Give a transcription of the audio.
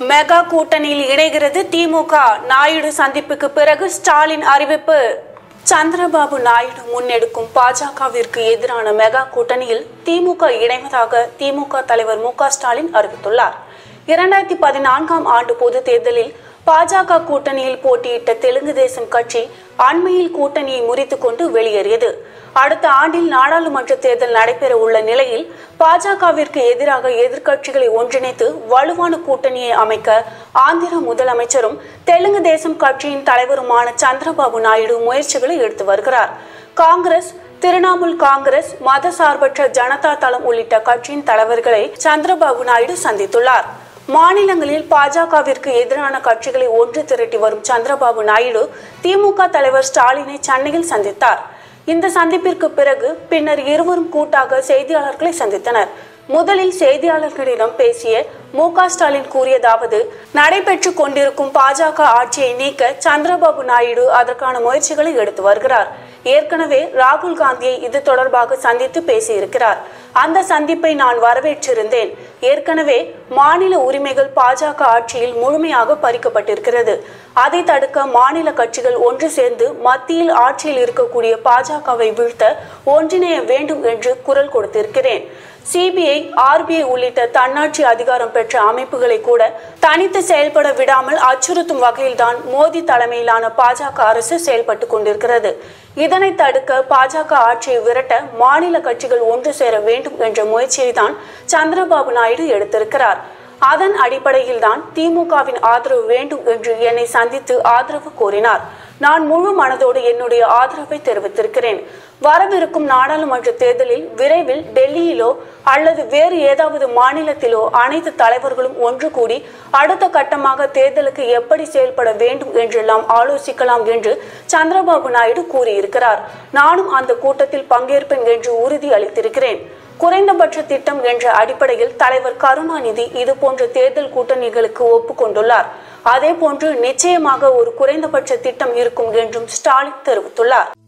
mega கூட்டணியில் இணைகிறது திமுக நாயுடு சந்திப்புக்கு பிறகு ஸ்டாலின் அறிவிப்பு சந்திரபாபு நாயுடு முன்னெடுக்கும் பாஜகவிற்கு எதிரான மெகா கூட்டணியில் திமுக இணைவதாக திமுக தலைவர் மு க ஸ்டாலின் அறிவித்துள்ளார் இரண்டாயிரத்தி பதினான்காம் ஆண்டு பொது தேர்தலில் பாஜக கூட்டணியில் போட்டியிட்ட தெலுங்கு தேசம் கட்சி அண்மையில் கூட்டணியை முறித்துக் கொண்டு வெளியேறியது அடுத்த ஆண்டில் நாடாளுமன்ற தேர்தல் நடைபெற உள்ள நிலையில் பாஜகவிற்கு எதிராக எதிர்க்கட்சிகளை ஒன்றிணைத்து வலுவான கூட்டணியை அமைக்க ஆந்திர முதலமைச்சரும் தெலுங்கு தேசம் கட்சியின் தலைவருமான சந்திரபாபு நாயுடு முயற்சிகளை எடுத்து வருகிறார் காங்கிரஸ் திரிணாமுல் காங்கிரஸ் மதசார்பற்ற ஜனதா தளம் உள்ளிட்ட கட்சியின் தலைவர்களை சந்திரபாபு நாயுடு சந்தித்துள்ளார் மாநிலங்களில் பாஜகவிற்கு எதிரான கட்சிகளை ஒன்று திரட்டி வரும் சந்திரபாபு நாயுடு திமுக தலைவர் ஸ்டாலினை சென்னையில் சந்தித்தார் இந்த சந்திப்பிற்கு பிறகு பின்னர் இருவரும் கூட்டாக செய்தியாளர்களை சந்தித்தனர் முதலில் செய்தியாளர்களிடம் பேசிய மு க ஸ்டாலின் கூறியதாவது நடைபெற்று கொண்டிருக்கும் பாஜக ஆட்சியை நீக்க சந்திரபாபு நாயுடு அதற்கான முயற்சிகளை எடுத்து வருகிறார் ஏற்கனவே ராகுல் காந்தியை இது தொடர்பாக சந்தித்து பேசியிருக்கிறார் அந்த சந்திப்பை நான் வரவேற்றிருந்தேன் ஏற்கனவே மாநில உரிமைகள் பாஜக ஆட்சியில் முழுமையாக பறிக்கப்பட்டிருக்கிறது அதை தடுக்க மாநில கட்சிகள் ஒன்று சேர்ந்து மத்தியில் ஆட்சியில் இருக்கக்கூடிய பாஜகவை வீழ்த்த ஒன்றிணைய வேண்டும் என்று குரல் கொடுத்திருக்கிறேன் சிபிஐ ஆர்பிஐ உள்ளிட்ட தன்னாட்சி அதிகாரம் பெற்ற அமைப்புகளை கூட தனித்து செயல்பட விடாமல் அச்சுறுத்தும் வகையில்தான் மோடி தலைமையிலான பாஜக அரசு செயல்பட்டு கொண்டிருக்கிறது இதனை தடுக்க பாஜக ஆட்சியை விரட்ட மாநில கட்சிகள் ஒன்று சேர வேண்டும் என்ற முயற்சியை தான் சந்திரபாபு நாயுடு எடுத்திருக்கிறார் அதன் அடிப்படையில் தான் திமுகவின் ஆதரவு வேண்டும் என்று என்னை சந்தித்து ஆதரவு கோரினார் நான் முழு மனதோடு என்னுடைய ஆதரவை தெரிவித்திருக்கிறேன் வரவிருக்கும் நாடாளுமன்ற தேர்தலில் விரைவில் டெல்லியிலோ அல்லது வேறு ஏதாவது மாநிலத்திலோ அனைத்து தலைவர்களும் ஒன்று கூடி அடுத்த கட்டமாக தேர்தலுக்கு எப்படி செயல்பட வேண்டும் என்றெல்லாம் ஆலோசிக்கலாம் என்று சந்திரபாபு நாயுடு கூறியிருக்கிறார் நானும் அந்த கூட்டத்தில் பங்கேற்பேன் என்று உறுதி அளித்திருக்கிறேன் குறைந்தபட்ச திட்டம் என்ற அடிப்படையில் தலைவர் கருணாநிதி இது போன்ற தேர்தல் கூட்டணிகளுக்கு ஒப்புக்கொண்டுள்ளார் அதே போன்று நிச்சயமாக ஒரு குறைந்தபட்ச திட்டம் இருக்கும் என்றும் ஸ்டாலின் தெரிவித்துள்ளார்